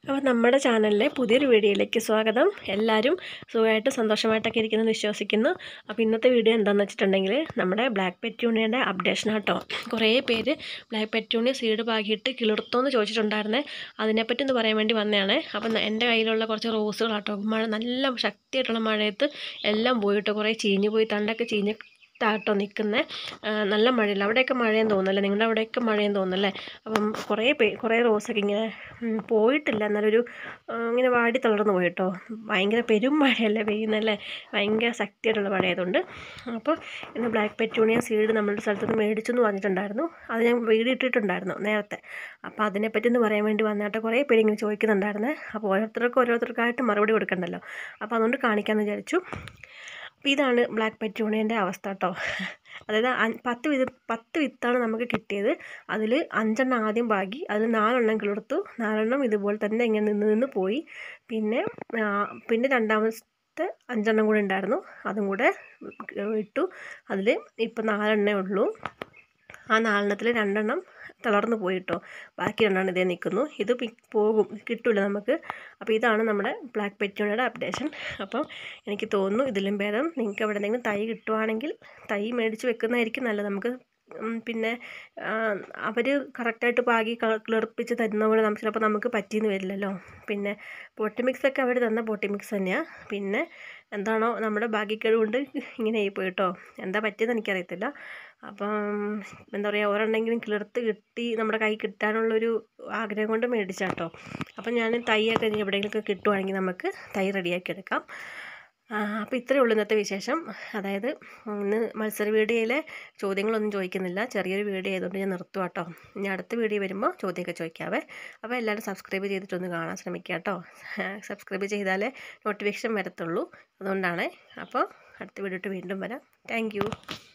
അപ്പോൾ നമ്മുടെ ചാനലിലെ പുതിയൊരു വീഡിയോയിലേക്ക് സ്വാഗതം എല്ലാവരും സുഖമായിട്ട് സന്തോഷമായിട്ടൊക്കെ ഇരിക്കുന്നു വിശ്വസിക്കുന്നു അപ്പോൾ ഇന്നത്തെ വീഡിയോ എന്താണെന്ന് വെച്ചിട്ടുണ്ടെങ്കിൽ നമ്മുടെ ബ്ലാക്ക് പെറ്റ്യൂണിയുടെ അപ്ഡേഷൻ ആട്ടോ കുറേ പേര് ബ്ലാക്ക് പെറ്റ്യൂണി സീഡ് പാകിയിട്ട് കിളിർത്തോന്ന് ചോദിച്ചിട്ടുണ്ടായിരുന്നേ അതിനെപ്പറ്റി ഒന്ന് പറയാൻ വേണ്ടി വന്നതാണ് അപ്പം എൻ്റെ കയ്യിലുള്ള കുറച്ച് റോസുകളാട്ടോ മഴ നല്ല ശക്തിയായിട്ടുള്ള മഴയത്ത് എല്ലാം പോയിട്ട് കുറേ ചീഞ്ഞു പോയി തണ്ടൊക്കെ ചീഞ്ഞ് ാട്ടോ നിൽക്കുന്നത് നല്ല മഴയില്ല അവിടെയൊക്കെ മഴയെന്ന് തോന്നുന്നല്ലേ നിങ്ങളുടെ അവിടെയൊക്കെ മഴയെന്ന് തോന്നുന്നല്ലേ അപ്പം കുറേ പേ കുറേ റോസൊക്കെ ഇങ്ങനെ ഉം, പോയിട്ടില്ല എന്നാലൊരു ആ, ഇങ്ങനെ വാടി തളർന്നു പോയിട്ടോ ഭയങ്കര പെരും മഴയല്ലേ പെയ്യുന്നല്ലേ ഭയങ്കര ശക്തിയായിട്ടുള്ള മഴയായതുകൊണ്ട് അപ്പോൾ ഇന്ന് ബ്ലാക്ക് പെറ്റൂണിയ സീഡ് നമ്മളുടെ സ്ഥലത്ത് നിന്ന് മേടിച്ചു എന്ന് പറഞ്ഞിട്ടുണ്ടായിരുന്നു അത് ഞാൻ വീടിട്ടിട്ടുണ്ടായിരുന്നു നേരത്തെ അപ്പോൾ അതിനെപ്പറ്റി ഒന്ന് പറയാൻ വേണ്ടി വന്നിട്ട് കുറേ പേര് ഇങ്ങനെ ചോദിക്കുന്നുണ്ടായിരുന്നേ അപ്പോൾ ഓരോരുത്തർക്കും ഓരോരുത്തർക്കായിട്ട് മറുപടി കൊടുക്കണ്ടല്ലോ അപ്പോൾ അതുകൊണ്ട് കാണിക്കാമെന്ന് വിചാരിച്ചു അപ്പോൾ ഇതാണ് ബ്ലാക്ക് പെറ്റൂണിയൻ്റെ അവസ്ഥ കേട്ടോ അതായത് അൻ- പത്ത് വിത്ത് പത്ത് വിത്താണ് നമുക്ക് കിട്ടിയത് അതിൽ അഞ്ചെണ്ണം ആദ്യം പാകി അതിൽ നാലെണ്ണം കിളിർത്തു നാലെണ്ണം ഇതുപോലെ തന്നെ ഇങ്ങനെ നിന്ന് നിന്ന് പോയി പിന്നെ ആ, പിന്നെ രണ്ടാമത്തെ അഞ്ചെണ്ണം കൂടെ ഉണ്ടായിരുന്നു അതും കൂടെ ഇട്ടു അതിൽ ഇപ്പം നാലെണ്ണേ ഉള്ളൂ ആ നാലെണ്ണത്തിൽ രണ്ടെണ്ണം തളർന്നു പോയിട്ടോ ബാക്കി രണ്ടെണ്ണം ഇതേ നിൽക്കുന്നു ഇത് പി- പോകും കിട്ടില്ല നമുക്ക് അപ്പോൾ ഇതാണ് നമ്മുടെ ബ്ലാക്ക് പെറ്റ്യൂണയുടെ അപ്ഡേഷൻ അപ്പം എനിക്ക് തോന്നുന്നു ഇതിലും ഭേദം നിങ്ങൾക്ക് എവിടെ എന്തെങ്കിലും തൈ കിട്ടുവാണെങ്കിൽ തൈ മേടിച്ച് വെക്കുന്നതായിരിക്കും നല്ലത് നമുക്ക് ഉം, പിന്നെ അവർ കറക്റ്റായിട്ട് പാകി ക- കിളിർപ്പിച്ച് തരുന്ന പോലെ നമുക്ക് ചിലപ്പോൾ നമുക്ക് പറ്റിയെന്ന് വരില്ലല്ലോ പിന്നെ പൊട്ടി മിക്സ് ഒക്കെ അവർ തന്ന പൊട്ടി മിക്സ് തന്നെയാണ് പിന്നെ എന്താണോ നമ്മുടെ ഭാഗ്യക്കേട് കൊണ്ട് ഇങ്ങനെ ആയിപ്പോയി കേട്ടോ എന്താ പറ്റിയെന്ന് എനിക്കറിയത്തില്ല അപ്പം എന്താ പറയുക ഒരെണ്ണെങ്കിലും കിളിർത്ത് കിട്ടി നമ്മുടെ കൈ കിട്ടാനുള്ളൊരു ആഗ്രഹം കൊണ്ട് മേടിച്ചാട്ടോ അപ്പം ഞാൻ തൈയൊക്കെ ഇനി എവിടെയെങ്കിലുമൊക്കെ കിട്ടുവാണെങ്കിൽ നമുക്ക് തൈ റെഡിയാക്കി എടുക്കാം അപ്പോൾ ഇത്രയേ ഉള്ളൂ ഇന്നത്തെ വിശേഷം അതായത് ഇന്ന് മത്സര വീഡിയോയിലെ ചോദ്യങ്ങളൊന്നും ചോദിക്കുന്നില്ല ചെറിയൊരു വീഡിയോ ആയതുകൊണ്ട് ഞാൻ നിർത്തുക കേട്ടോ ഇനി അടുത്ത വീഡിയോ വരുമ്പോൾ ചോദ്യമൊക്കെ ചോദിക്കാവേ അപ്പോൾ എല്ലാവരും സബ്സ്ക്രൈബ് ചെയ്തിട്ടൊന്ന് കാണാൻ ശ്രമിക്കുക കേട്ടോ സബ്സ്ക്രൈബ് ചെയ്താലേ നോട്ടിഫിക്കേഷൻ വരത്തുള്ളൂ അതുകൊണ്ടാണ് അപ്പോൾ അടുത്ത വീഡിയോ ഇട്ട് വീണ്ടും വരാം താങ്ക്